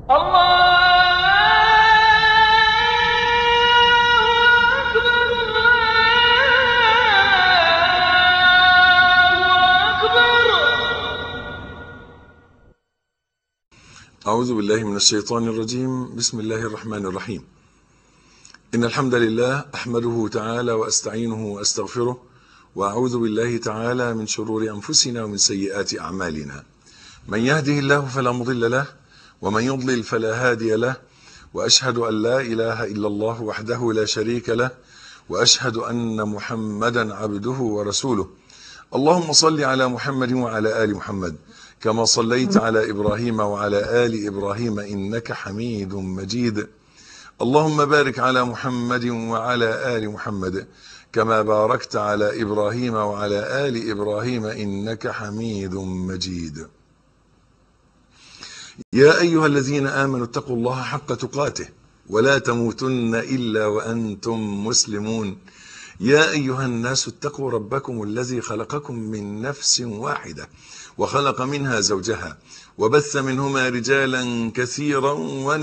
أعوذ بالله من الشيطان الرجيم بسم الله الرحمن الرحيم إن الحمد لله أحمده تعالى وأستعينه وأستغفره وأعوذ بالله تعالى من شرور أنفسنا ومن سيئات أعمالنا من يهده الله فلا مضل له ومن يضلل فلا هادي له وأشهد أن لا إله إلا الله وحده لا شريك له وأشهد أن محمدا عبده ورسوله اللهم صل على محمد وعلى آل محمد كما صليت على إبراهيم وعلى آل إبراهيم إنك حميد مجيد اللهم بارك على محمد وعلى آل محمد كما باركت على إبراهيم وعلى آل إبراهيم إنك حميد مجيد يا أيها الذين آمنوا اتقوا الله حق تقاته ولا تموتن إلا وأنتم مسلمون يا أيها الناس اتقوا ربكم الذي خلقكم من نفس واحدة وخلق منها زوجها وبث منهما رجالا كثيرا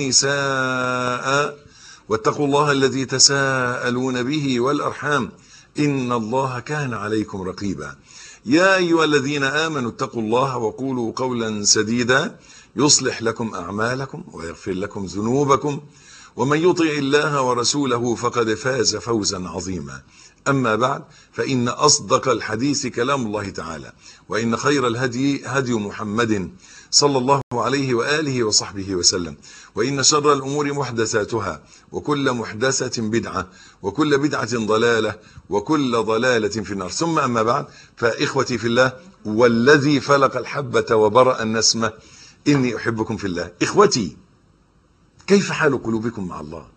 ونساء واتقوا الله الذي تساءلون به والأرحام إن الله كان عليكم رقيبا يا أيها الذين آمنوا اتقوا الله وقولوا قولا سديدا يصلح لكم أعمالكم ويغفر لكم ذنوبكم ومن يطع الله ورسوله فقد فاز فوزا عظيما أما بعد فإن أصدق الحديث كلام الله تعالى وإن خير الهدي هدي محمد صلى الله عليه وآله وصحبه وسلم وإن شر الأمور محدثاتها وكل محدثة بدعة وكل بدعة ضلالة وكل ضلالة في النار ثم أما بعد فإخوتي في الله والذي فلق الحبة وبرأ النسمة إني أحبكم في الله إخوتي كيف حال قلوبكم مع الله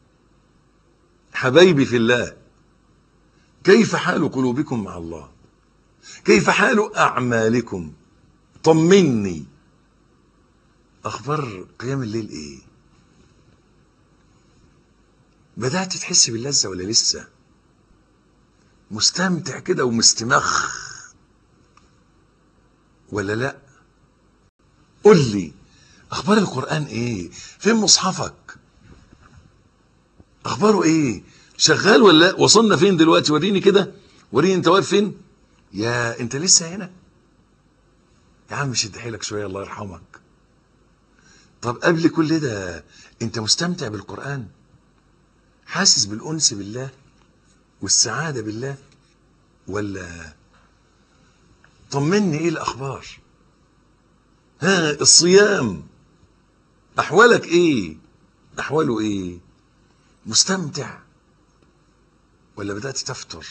حبايبي في الله كيف حال قلوبكم مع الله كيف حال أعمالكم طمني أخبار قيام الليل إيه بدأت تحس باللذة ولا لسه مستمتع كده ومستمخ ولا لا قل لي أخبار القرآن إيه فين مصحفك أخباره إيه شغال ولا لا وصلنا فين دلوقتي وريني كده وريني انت واقف فين يا انت لسه هنا يا عم شد حيلك شويه الله يرحمك طب قبل كل ده انت مستمتع بالقران حاسس بالانس بالله والسعاده بالله ولا طمني ايه الاخبار ها الصيام احوالك ايه احواله ايه مستمتع ولا بدأت تفتر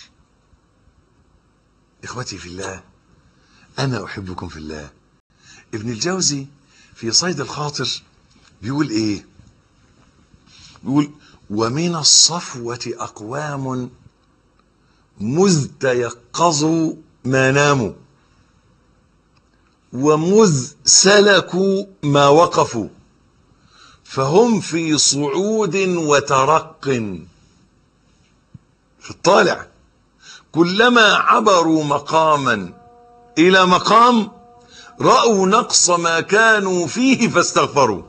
إخوتي في الله أنا أحبكم في الله ابن الجوزي في صيد الخاطر بيقول إيه بيقول ومن الصفوة أقوام مذ تيقظوا ما ناموا ومذ سلكوا ما وقفوا فهم في صعود وترق في الطالع كلما عبروا مقاما إلى مقام رأوا نقص ما كانوا فيه فاستغفروا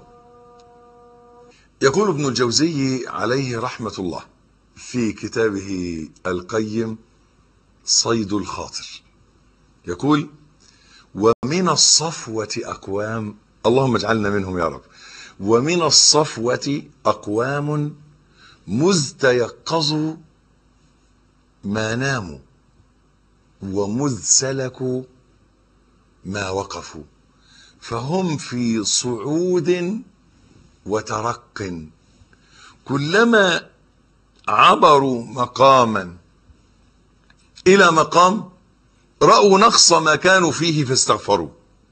يقول ابن الجوزي عليه رحمة الله في كتابه القيم صيد الخاطر يقول ومن الصفوة أقوام اللهم اجعلنا منهم يا رب ومن الصفوة أقوام مذ تيقظوا ما ناموا ومذ سلكوا ما وقفوا فهم في صعود وترق كلما عبروا مقاما الى مقام راوا نقص ما كانوا فيه فاستغفروا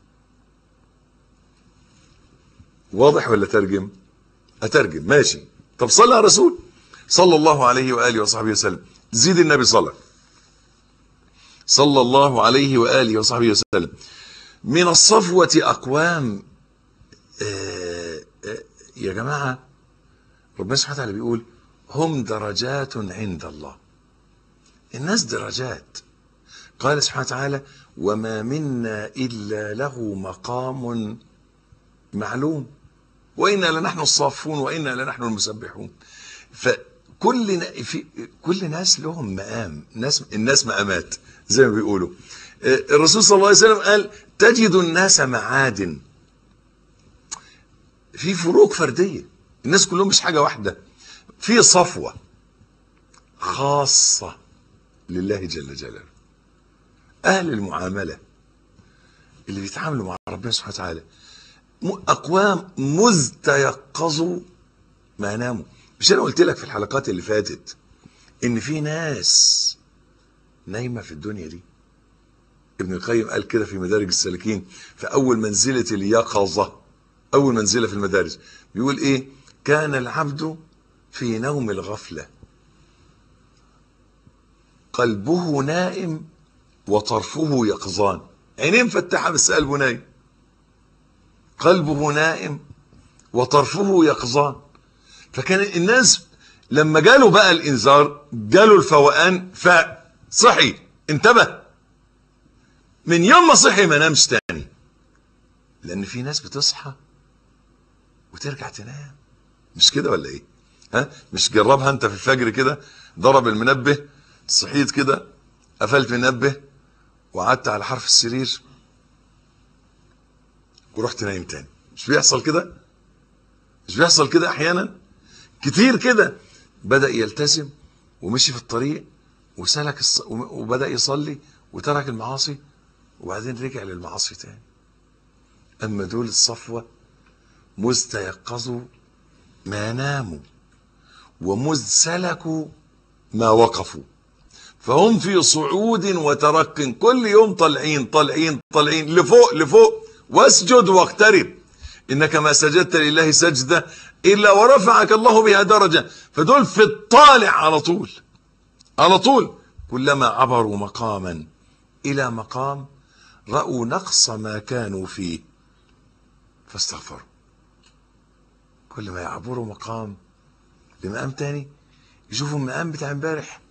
واضح ولا ترجم اترجم ماشي طب صلى على رسول صلى الله عليه واله وصحبه وسلم زيد النبي صلى صلى الله عليه واله وصحبه وسلم من الصفوه اقوام آه آه يا جماعه ربنا سبحانه وتعالى بيقول هم درجات عند الله الناس درجات قال سبحانه وتعالى وما منا الا له مقام معلوم وإنا لنحن الصافون وإنا لنحن المسبحون فكل نا- في كل ناس لهم مقام ناس الناس مقامات زي ما بيقولوا آه، الرسول صلى الله عليه وسلم قال تجد الناس معادن في فروق فردية الناس كلهم مش حاجة واحدة في صفوة خاصة لله جل جلاله أهل المعاملة اللي بيتعاملوا مع ربنا سبحانه وتعالى م- أقوام مذ تيقظوا ما ناموا مش أنا قلت لك في الحلقات اللي فاتت إن في ناس نايمة في الدنيا دي ابن القيم قال كده في مدارج السالكين في أول منزلة اليقظة أول منزلة في المدارج بيقول إيه كان العبد في نوم الغفلة قلبه نائم وطرفه يقظان عينيه مفتحة بس قلبه نايم قلبه نائم وطرفه يقظان فكان الناس لما جاله بقى الانذار جاله الفوقان فصحي انتبه من يوم ما صحي ما نامش تاني لان في ناس بتصحى وترجع تنام مش كده ولا ايه ها مش جربها انت في الفجر كده ضرب المنبه صحيت كده قفلت منبه وقعدت على حرف السرير ورحت نايم تاني مش بيحصل كده مش بيحصل كده احيانا كتير كده بدأ يلتزم ومشي في الطريق وسلك الص... وبدأ يصلي وترك المعاصي وبعدين رجع للمعاصي تاني أما دول الصفوة مذ تيقظوا ما ناموا ومذ سلكوا ما وقفوا فهم في صعود وترق كل يوم طالعين طالعين طالعين لفوق لفوق واسجد واقترب انك ما سجدت لله سجده الا ورفعك الله بها درجه فدول في الطالع على طول على طول كلما عبروا مقاما الى مقام راوا نقص ما كانوا فيه فاستغفروا كل ما يعبروا مقام لمقام تاني يشوفوا المقام بتاع امبارح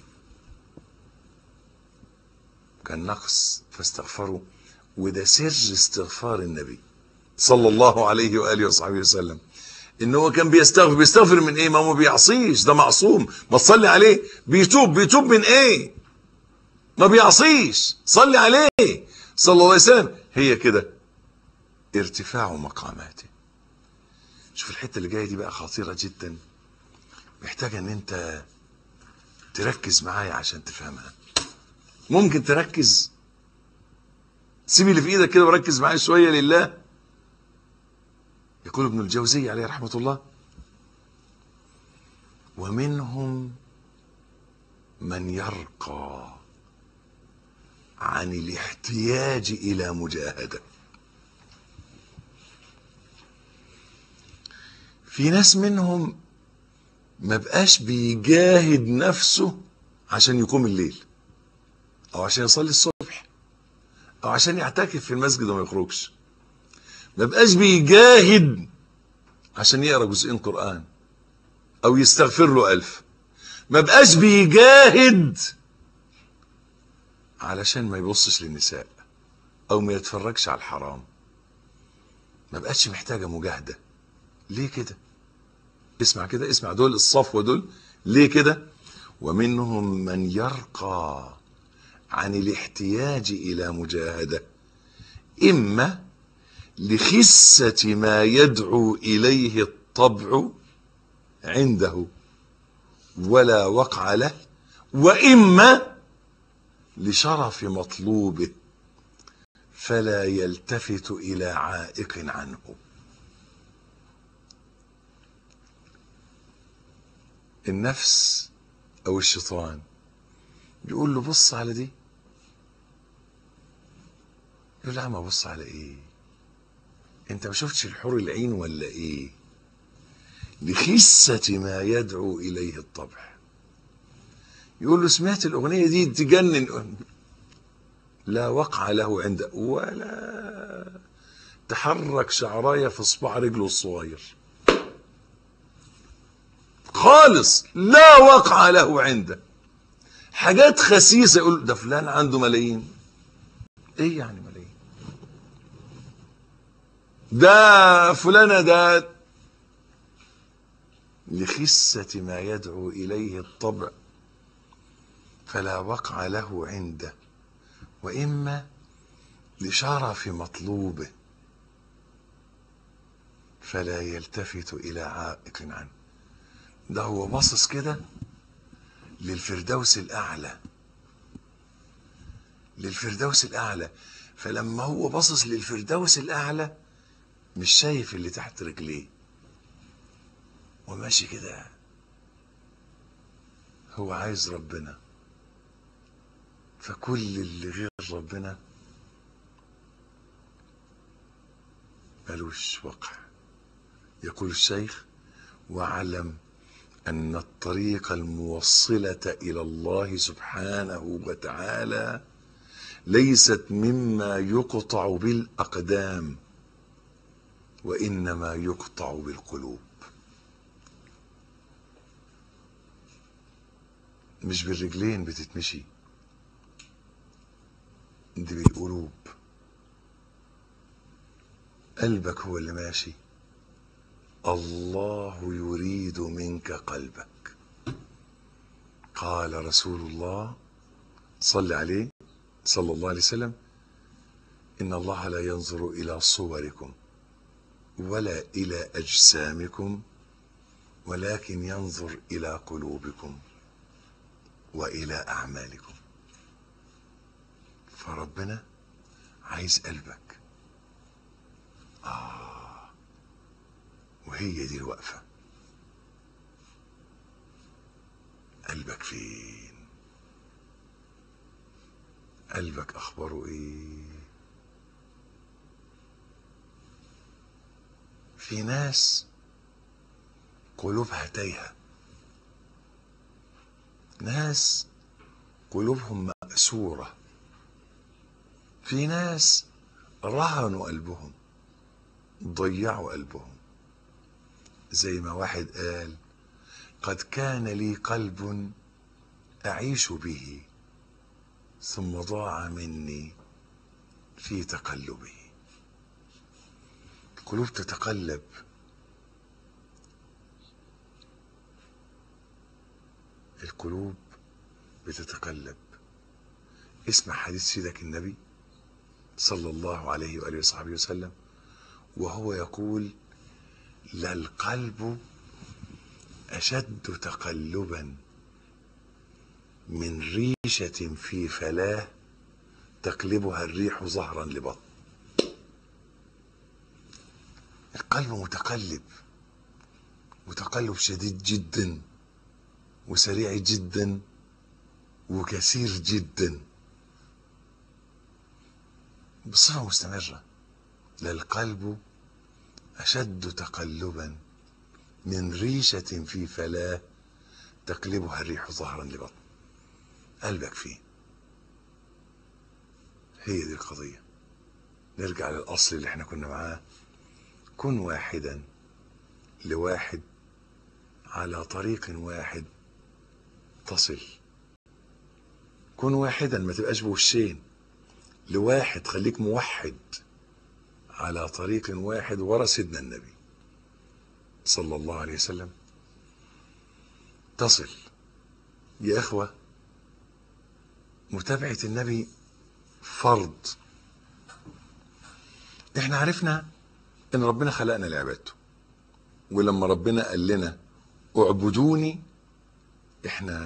كان نقص فاستغفروا وده سر استغفار النبي صلى الله عليه واله وصحبه وسلم ان هو كان بيستغفر بيستغفر من ايه ما هو ما بيعصيش ده معصوم ما تصلي عليه بيتوب بيتوب من ايه ما بيعصيش صلي عليه صلى الله عليه وسلم هي كده ارتفاع مقاماته شوف الحته اللي جايه دي بقى خطيره جدا محتاجه ان انت تركز معايا عشان تفهمها ممكن تركز سيب اللي في ايدك كده وركز معايا شويه لله يقول ابن الجوزي عليه رحمه الله ومنهم من يرقى عن الاحتياج الى مجاهده في ناس منهم ما بقاش بيجاهد نفسه عشان يقوم الليل او عشان يصلي الصبح او عشان يعتكف في المسجد وما يخرجش ما بقاش بيجاهد عشان يقرا جزئين قران او يستغفر له الف ما بقاش بيجاهد علشان ما يبصش للنساء او ما يتفرجش على الحرام ما بقاش محتاجه مجاهده ليه كده اسمع كده اسمع دول الصفوه دول ليه كده ومنهم من يرقى عن الاحتياج الى مجاهده اما لخسه ما يدعو اليه الطبع عنده ولا وقع له واما لشرف مطلوبه فلا يلتفت الى عائق عنه النفس او الشيطان بيقول له بص على دي يقول له يا عم ابص على ايه انت ما شفتش الحور العين ولا ايه لخسة ما يدعو اليه الطبع يقول له سمعت الاغنية دي تجنن لا وقع له عند ولا تحرك شعراية في صباع رجله الصغير خالص لا وقع له عنده حاجات خسيسة يقول ده فلان عنده ملايين ايه يعني ملايين ده فلانة ده لخسة ما يدعو إليه الطبع فلا وقع له عنده وإما لشرف مطلوبه فلا يلتفت إلى عائق عنه ده هو باصص كده للفردوس الأعلى للفردوس الأعلى فلما هو باصص للفردوس الأعلى مش شايف اللي تحت رجليه وماشي كده هو عايز ربنا فكل اللي غير ربنا ملوش وقع يقول الشيخ واعلم ان الطريق الموصله الى الله سبحانه وتعالى ليست مما يقطع بالاقدام وانما يقطع بالقلوب مش بالرجلين بتتمشي دي بالقلوب قلبك هو اللي ماشي الله يريد منك قلبك قال رسول الله صل عليه صلى الله عليه وسلم ان الله لا ينظر الى صوركم ولا الى اجسامكم ولكن ينظر الى قلوبكم والى اعمالكم فربنا عايز قلبك آه وهي دي الوقفة قلبك فين قلبك أخباره إيه في ناس قلوبها تايهة ناس قلوبهم مأسورة في ناس رهنوا قلبهم ضيعوا قلبهم زي ما واحد قال قد كان لي قلب أعيش به ثم ضاع مني في تقلبه القلوب تتقلب القلوب بتتقلب اسمع حديث سيدك النبي صلى الله عليه وآله وصحبه وسلم وهو يقول للقلب أشد تقلبا من ريشة في فلاه تقلبها الريح ظهرا لبطن القلب متقلب متقلب شديد جدا وسريع جدا وكثير جدا بصفة مستمرة للقلب أشد تقلبا من ريشة في فلاة تقلبها الريح ظهرا لبطن قلبك فيه هي دي القضية نرجع للأصل اللي احنا كنا معاه كن واحدا لواحد على طريق واحد تصل كن واحدا ما تبقاش بوشين لواحد خليك موحد على طريق واحد ورا سيدنا النبي صلى الله عليه وسلم تصل يا اخوه متابعه النبي فرض احنا عرفنا ان ربنا خلقنا لعبادته ولما ربنا قال لنا اعبدوني احنا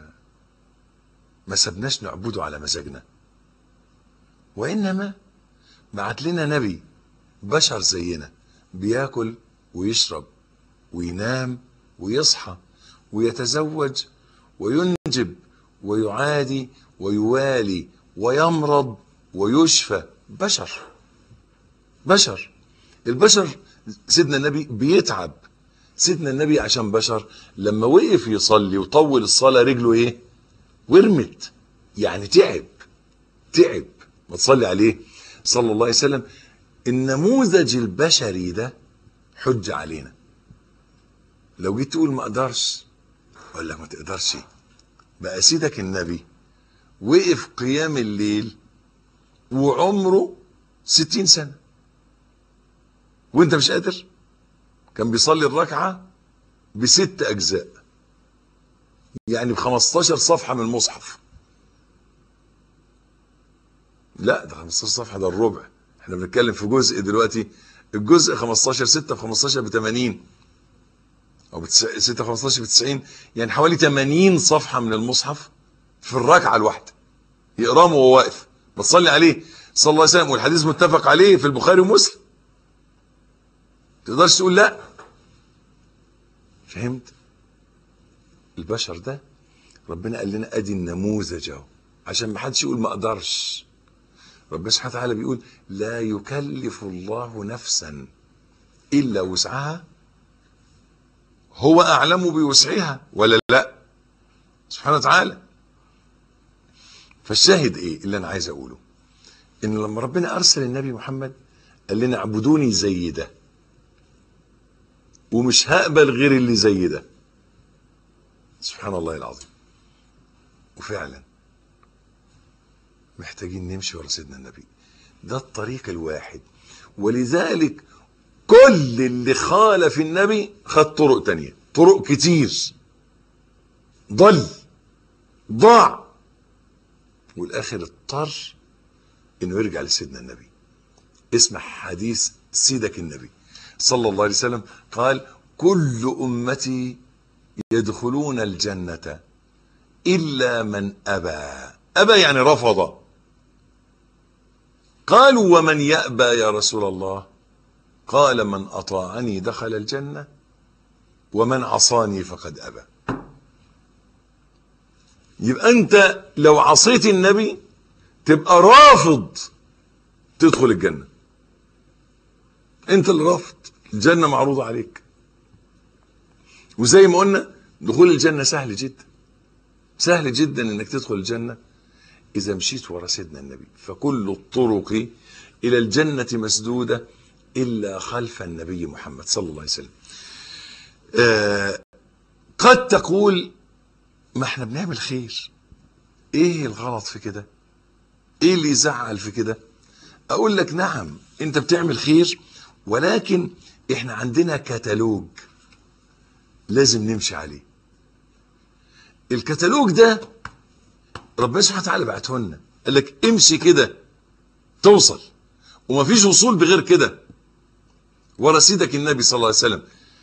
ما سبناش نعبده على مزاجنا وانما بعت لنا نبي بشر زينا بياكل ويشرب وينام ويصحى ويتزوج وينجب ويعادي ويوالي ويمرض ويشفى بشر بشر البشر سيدنا النبي بيتعب سيدنا النبي عشان بشر لما وقف يصلي وطول الصلاة رجله ايه ورمت يعني تعب تعب ما تصلي عليه صلى الله عليه وسلم النموذج البشري ده حج علينا لو جيت تقول ما اقدرش اقول لك ما تقدرش بقى سيدك النبي وقف قيام الليل وعمره ستين سنة وانت مش قادر كان بيصلي الركعة بست أجزاء يعني ب 15 صفحة من المصحف لا ده 15 صفحة ده الربع احنا بنتكلم في جزء دلوقتي الجزء 15 6 في 15 ب 80 او ب 6 15 ب 90 يعني حوالي 80 صفحة من المصحف في الركعة الواحدة يقراه وهو واقف بتصلي عليه صلى الله عليه وسلم والحديث متفق عليه في البخاري ومسلم تقدرش تقول لا فهمت البشر ده ربنا قال لنا ادي النموذج اهو عشان ما حدش يقول ما اقدرش ربنا سبحانه وتعالى بيقول لا يكلف الله نفسا الا وسعها هو اعلم بوسعها ولا لا سبحانه وتعالى فالشاهد ايه اللي انا عايز اقوله ان لما ربنا ارسل النبي محمد قال لنا اعبدوني زي ده ومش هقبل غير اللي زي ده سبحان الله العظيم وفعلا محتاجين نمشي ورا سيدنا النبي ده الطريق الواحد ولذلك كل اللي خالف النبي خد طرق تانية طرق كتير ضل ضاع والاخر اضطر انه يرجع لسيدنا النبي اسمع حديث سيدك النبي صلى الله عليه وسلم قال كل امتي يدخلون الجنة إلا من أبى أبى يعني رفض قالوا ومن يأبى يا رسول الله قال من أطاعني دخل الجنة ومن عصاني فقد أبى يبقى أنت لو عصيت النبي تبقى رافض تدخل الجنة أنت اللي رافض الجنة معروضة عليك وزي ما قلنا دخول الجنة سهل جدا سهل جدا انك تدخل الجنة اذا مشيت ورا سيدنا النبي فكل الطرق الى الجنة مسدودة الا خلف النبي محمد صلى الله عليه وسلم آه قد تقول ما احنا بنعمل خير ايه الغلط في كده ايه اللي يزعل في كده اقول لك نعم انت بتعمل خير ولكن احنا عندنا كتالوج لازم نمشي عليه الكتالوج ده ربنا سبحانه وتعالى بعته لنا قال لك امشي كده توصل ومفيش وصول بغير كده ورا سيدك النبي صلى الله عليه وسلم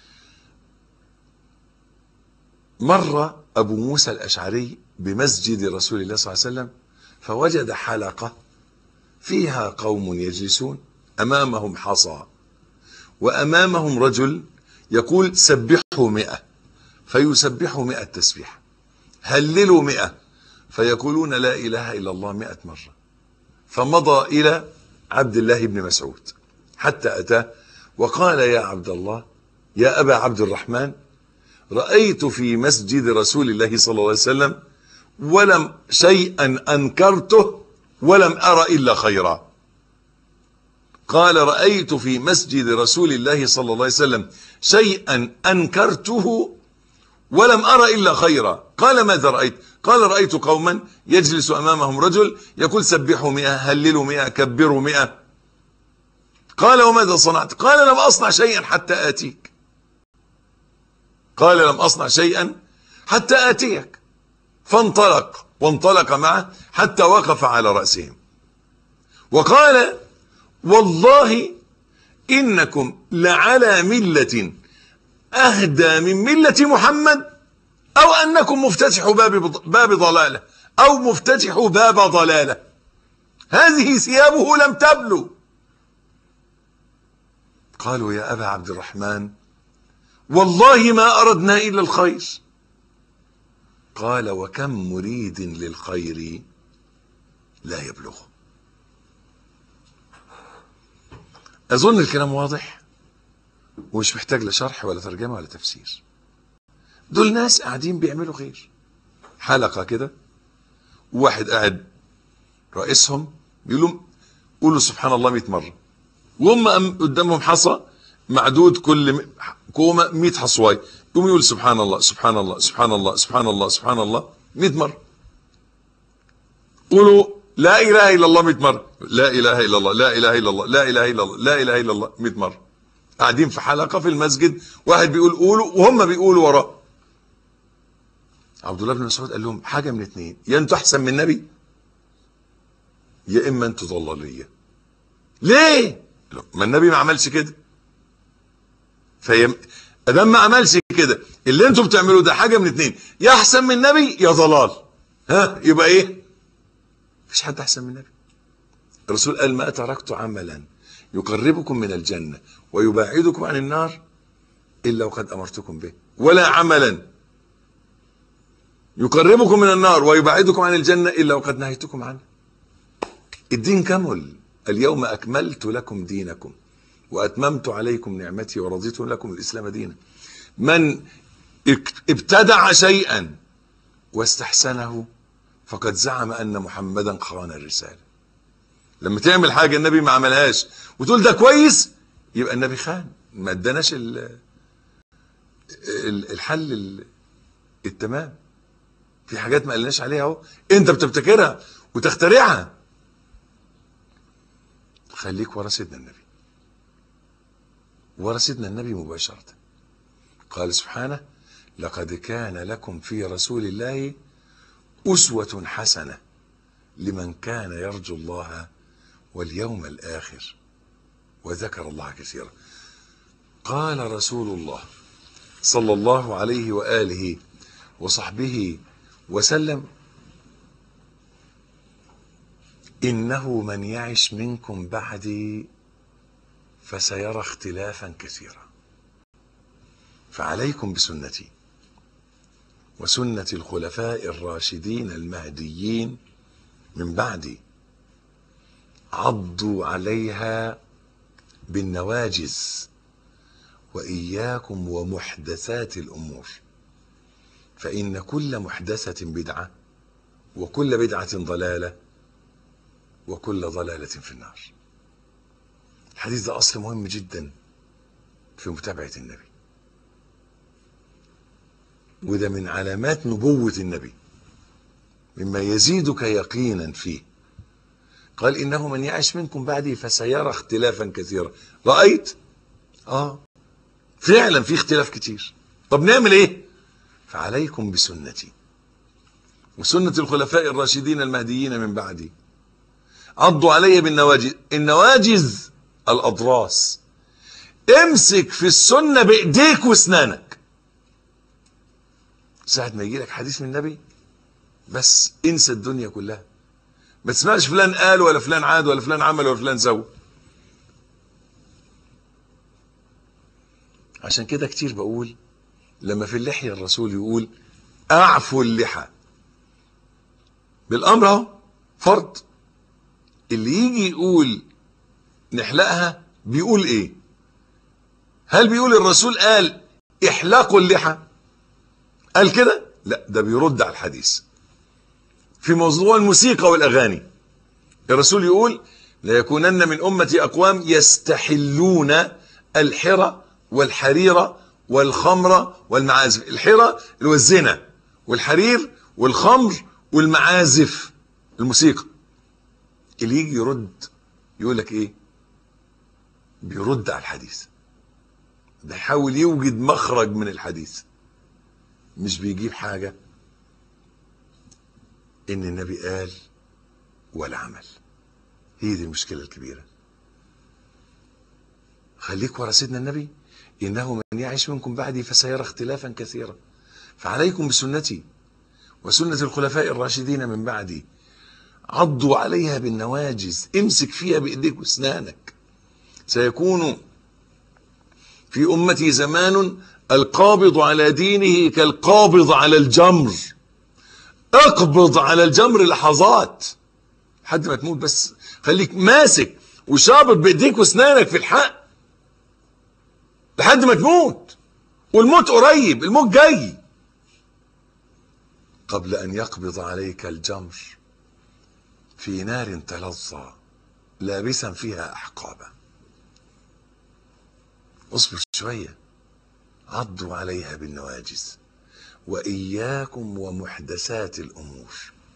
مر ابو موسى الاشعري بمسجد رسول الله صلى الله عليه وسلم فوجد حلقه فيها قوم يجلسون امامهم حصى وامامهم رجل يقول سبحوا مئة فيسبحوا مئة تسبيح هللوا مئة فيقولون لا إله إلا الله مئة مرة فمضى إلى عبد الله بن مسعود حتى أتاه وقال يا عبد الله يا أبا عبد الرحمن رأيت في مسجد رسول الله صلى الله عليه وسلم ولم شيئا أنكرته ولم أرى إلا خيرا قال رأيت في مسجد رسول الله صلى الله عليه وسلم شيئا أنكرته ولم أرى إلا خيرا قال ماذا رأيت قال رأيت قوما يجلس أمامهم رجل يقول سبحوا مئة هللوا مئة كبروا مئة قال وماذا صنعت قال لم أصنع شيئا حتى آتيك قال لم أصنع شيئا حتى آتيك فانطلق وانطلق معه حتى وقف على رأسهم وقال والله إنكم لعلى ملة أهدى من ملة محمد أو أنكم مفتتح باب باب ضلالة أو مفتتح باب ضلالة هذه ثيابه لم تبلو قالوا يا أبا عبد الرحمن والله ما أردنا إلا الخير قال وكم مريد للخير لا يبلغه أظن الكلام واضح ومش محتاج لا شرح ولا ترجمة ولا تفسير دول ناس قاعدين بيعملوا خير حلقة كده واحد قاعد رئيسهم بيقول لهم قولوا سبحان الله 100 مرة وهم قدامهم حصى معدود كل كومة 100 حصواي يقوم يقول سبحان الله سبحان الله سبحان الله سبحان الله سبحان الله 100 مرة قولوا لا اله الا الله 100 مرة لا اله الا الله لا اله الا الله لا اله الا الله لا اله الا الله 100 مرة قاعدين في حلقة في المسجد واحد بيقول قولوا وهم بيقولوا وراه عبد الله بن مسعود قال لهم حاجة من اتنين يا انتوا احسن من النبي يا اما انتوا ضلالية ليه ما النبي ما عملش كده فيم ادام ما عملش كده اللي انتوا بتعملوه ده حاجة من اتنين يا احسن من النبي يا ضلال ها يبقى ايه مفيش حد احسن من النبي الرسول قال ما تركت عملا يقربكم من الجنة ويباعدكم عن النار إلا وقد أمرتكم به ولا عملا يقربكم من النار ويبعدكم عن الجنة إلا وقد نهيتكم عنه الدين كمل اليوم أكملت لكم دينكم وأتممت عليكم نعمتي ورضيت لكم الإسلام دينا من ابتدع شيئا واستحسنه فقد زعم أن محمدا خان الرسالة لما تعمل حاجة النبي ما عملهاش وتقول ده كويس يبقى النبي خان ما اداناش الحل التمام في حاجات ما قلناش عليها اهو انت بتبتكرها وتخترعها خليك ورا سيدنا النبي ورا سيدنا النبي مباشرة قال سبحانه لقد كان لكم في رسول الله أسوة حسنة لمن كان يرجو الله واليوم الآخر وذكر الله كثيرا قال رسول الله صلى الله عليه وآله وصحبه وسلم إنه من يعش منكم بعدي فسيرى اختلافا كثيرا فعليكم بسنتي وسنة الخلفاء الراشدين المهديين من بعدي عضوا عليها بالنواجز وإياكم ومحدثات الأمور فإن كل محدثة بدعة وكل بدعة ضلالة وكل ضلالة في النار الحديث ده أصل مهم جدا في متابعة النبي وده من علامات نبوة النبي مما يزيدك يقينا فيه قال إنه من يعش منكم بعدي فسيرى اختلافا كثيرا رأيت آه فعلا في اختلاف كتير طب نعمل ايه فعليكم بسنتي وسنة الخلفاء الراشدين المهديين من بعدي عضوا علي بالنواجز النواجز الأضراس امسك في السنة بإيديك واسنانك ساعة ما يجي لك حديث من النبي بس انسى الدنيا كلها ما تسمعش فلان قال ولا فلان عاد ولا فلان عمل ولا فلان سوى عشان كده كتير بقول لما في اللحية الرسول يقول اعفوا اللحى بالامر اهو فرض اللي يجي يقول نحلقها بيقول ايه هل بيقول الرسول قال احلقوا اللحى قال كده لا ده بيرد على الحديث في موضوع الموسيقى والاغاني الرسول يقول ليكونن من امتي اقوام يستحلون الحرى والحريرة والخمرة والمعازف الحرى اللي هو الزنا والحرير والخمر والمعازف الموسيقى اللي يجي يرد يقول لك ايه بيرد على الحديث بيحاول يوجد مخرج من الحديث مش بيجيب حاجة ان النبي قال ولا عمل هي دي المشكلة الكبيرة خليك ورا سيدنا النبي إنه من يعيش منكم بعدي فسيرى اختلافا كثيرا فعليكم بسنتي وسنة الخلفاء الراشدين من بعدي عضوا عليها بالنواجز امسك فيها بإيديك واسنانك سيكون في أمتي زمان القابض على دينه كالقابض على الجمر اقبض على الجمر لحظات لحد ما تموت بس خليك ماسك وشابط بايديك واسنانك في الحق لحد ما تموت والموت قريب الموت جاي قبل ان يقبض عليك الجمر في نار تلظى لابسا فيها احقابا اصبر شويه عضوا عليها بالنواجز واياكم ومحدثات الامور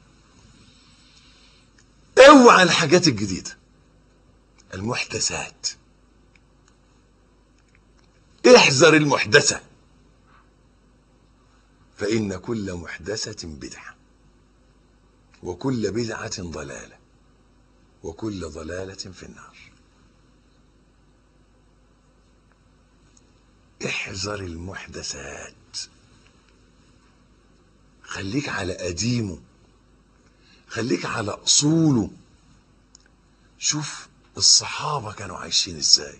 اوعى الحاجات الجديده المحدثات احذر المحدثة فإن كل محدثة بدعة وكل بدعة ضلالة وكل ضلالة في النار احذر المحدثات خليك على قديمه خليك على اصوله شوف الصحابه كانوا عايشين ازاي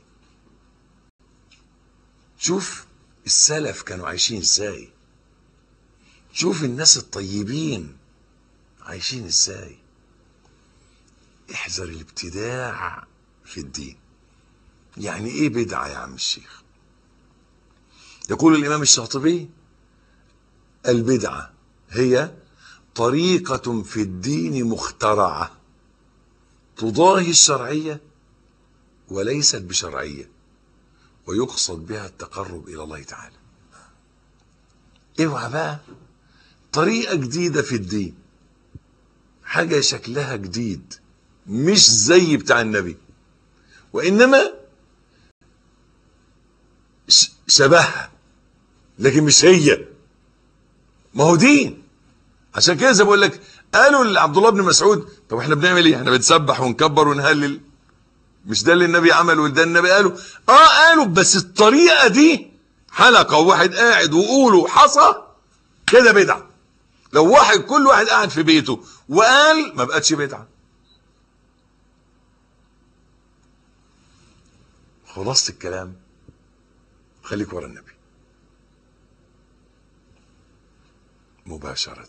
شوف السلف كانوا عايشين ازاي شوف الناس الطيبين عايشين ازاي احذر الابتداع في الدين يعني ايه بدعه يا عم الشيخ يقول الامام الشاطبي البدعه هي طريقه في الدين مخترعه تضاهي الشرعيه وليست بشرعيه ويقصد بها التقرب الى الله تعالى اوعى بقى طريقه جديده في الدين حاجه شكلها جديد مش زي بتاع النبي وانما شبهها لكن مش هي ما هو دين عشان كده زي بقول لك قالوا لعبد الله بن مسعود طب احنا بنعمل ايه احنا بنسبح ونكبر ونهلل مش ده اللي النبي عمله وده النبي قاله اه قالوا بس الطريقه دي حلقه وواحد قاعد وقوله حصى كده بدعه لو واحد كل واحد قاعد في بيته وقال ما بقتش بدعه خلاصه الكلام خليك ورا النبي مباشرة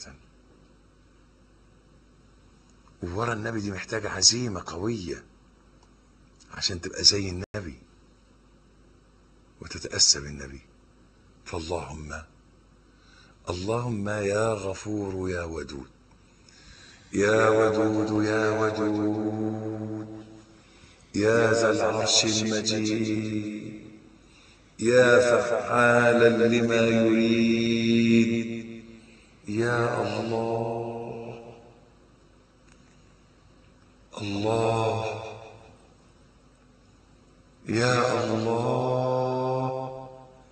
ورا النبي دي محتاجة عزيمة قوية عشان تبقى زي النبي وتتأسى بالنبي فاللهم اللهم يا غفور يا ودود يا ودود يا ودود يا ذا العرش المجيد يا فعالا لما يريد يا الله الله يا الله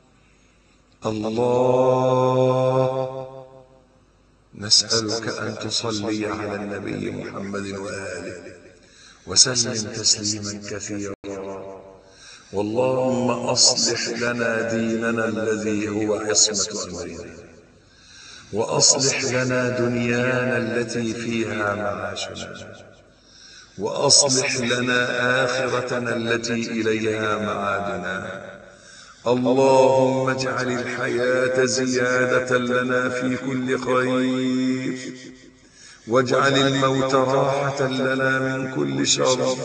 الله نسألك أن تصلي على النبي محمد وآله وسلم تسليما كثيرا واللهم أصلح لنا ديننا الذي هو عصمة أمرنا وأصلح لنا دنيانا التي فيها معاشنا وأصلح لنا آخرتنا التي إليها معادنا اللهم اجعل الحياة زيادة لنا في كل خير واجعل الموت راحة لنا من كل شر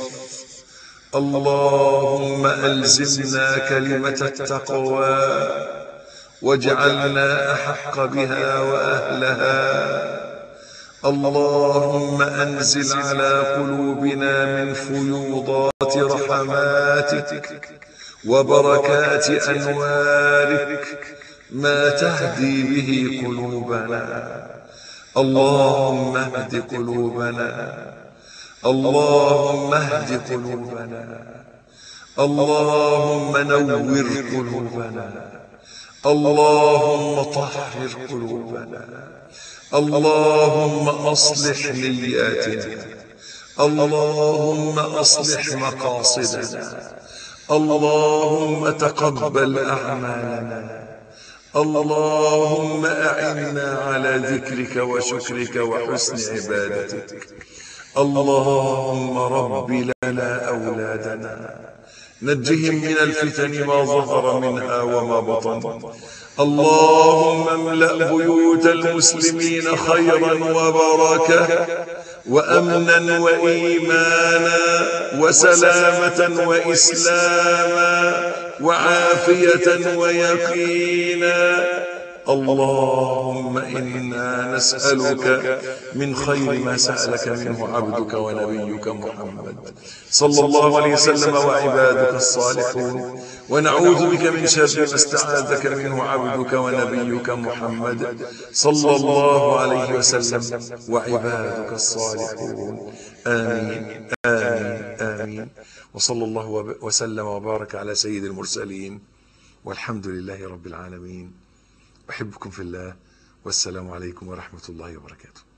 اللهم ألزمنا كلمة التقوى واجعلنا أحق بها وأهلها اللهم أنزل على قلوبنا من فيوضات رحماتك وبركات أنوارك ما تهدي به قلوبنا اللهم اهد قلوبنا اللهم اهد قلوبنا اللهم نور قلوبنا اللهم طهر قلوبنا اللهم اصلح نياتنا اللهم اصلح مقاصدنا اللهم تقبل اعمالنا اللهم اعنا على ذكرك وشكرك وحسن عبادتك اللهم رب لنا اولادنا نجهم من الفتن ما ظهر منها وما بطن اللهم املا بيوت المسلمين خيرا وبركه وامنا وايمانا وسلامه واسلاما وعافيه ويقينا اللهم انا نسالك من خير ما سالك منه عبدك ونبيك محمد صلى الله عليه وسلم وعبادك الصالحون ونعوذ بك من شر ما استعاذك منه عبدك ونبيك محمد صلى الله عليه وسلم وعبادك الصالحون امين امين امين وصلى الله وسلم وبارك على سيد المرسلين والحمد لله رب العالمين أحبكم في الله والسلام عليكم ورحمة الله وبركاته